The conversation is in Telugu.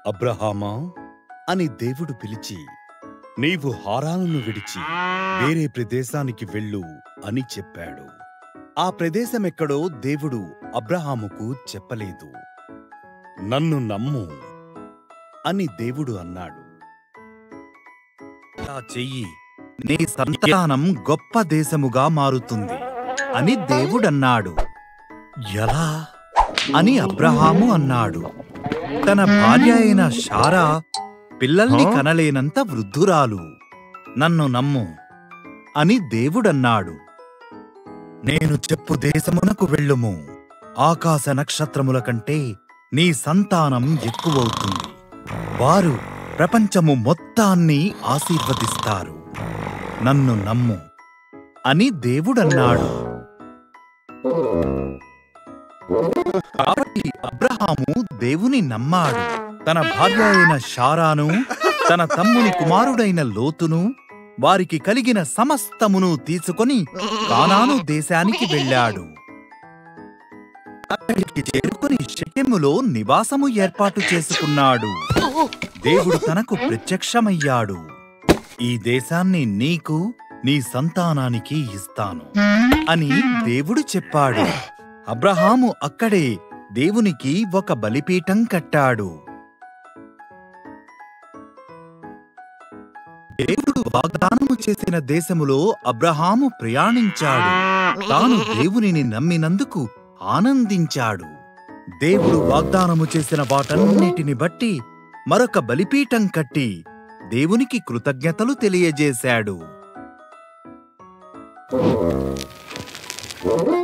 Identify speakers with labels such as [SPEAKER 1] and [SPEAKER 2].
[SPEAKER 1] అబ్రహామా అని దేవుడు పిలిచి నీవు హారానును విడిచి వేరే ప్రదేశానికి వెళ్ళు అని చెప్పాడు ఆ ప్రదేశమెక్కడో దేవుడు అబ్రహాముకు చెప్పలేదు నన్ను నమ్ము అని దేవుడు అన్నాడు
[SPEAKER 2] ఇలా చెయ్యి నీ సంతానం గొప్ప దేశముగా మారుతుంది అని దేవుడన్నాడు ఎలా అని అబ్రహాము అన్నాడు తన భార్య అయిన షారా పిల్లల్ని కనలేనంత వృద్ధురాలు నన్ను నమ్ము అని దేవుడన్నాడు నేను చెప్పు దేశమునకు వెళ్ళుము ఆకాశ నక్షత్రముల కంటే నీ సంతానం ఎక్కువవుతుంది వారు ప్రపంచము మొత్తాన్ని ఆశీర్వదిస్తారు నన్ను నమ్ము అని దేవుడన్నాడు కాబట్టి అబ్రహాము దేవుని నమ్మాడు తన భార్య అయిన షారాను తన తమ్ముని కుమారుడైన లోతును వారికి కలిగిన సమస్తమును తీసుకొని కానాను దేశానికి వెళ్ళాడు అక్కడికి చేరుకొని షెకెములో నివాసము ఏర్పాటు చేసుకున్నాడు దేవుడు తనకు ప్రత్యక్షమయ్యాడు ఈ దేశాన్ని నీకు నీ సంతానానికి ఇస్తాను అని దేవుడు చెప్పాడు అబ్రహాము అక్కడే దేవునికి ఒక బలిపీఠం కట్టాడు దేవుడు వాగ్దానము చేసిన దేశములో అబ్రహాము ప్రయాణించాడు తాను దేవునిని నమ్మినందుకు ఆనందించాడు దేవుడు వాగ్దానము చేసిన వాటన్నిటిని బట్టి మరొక బలిపీఠం కట్టి దేవునికి కృతజ్ఞతలు తెలియజేశాడు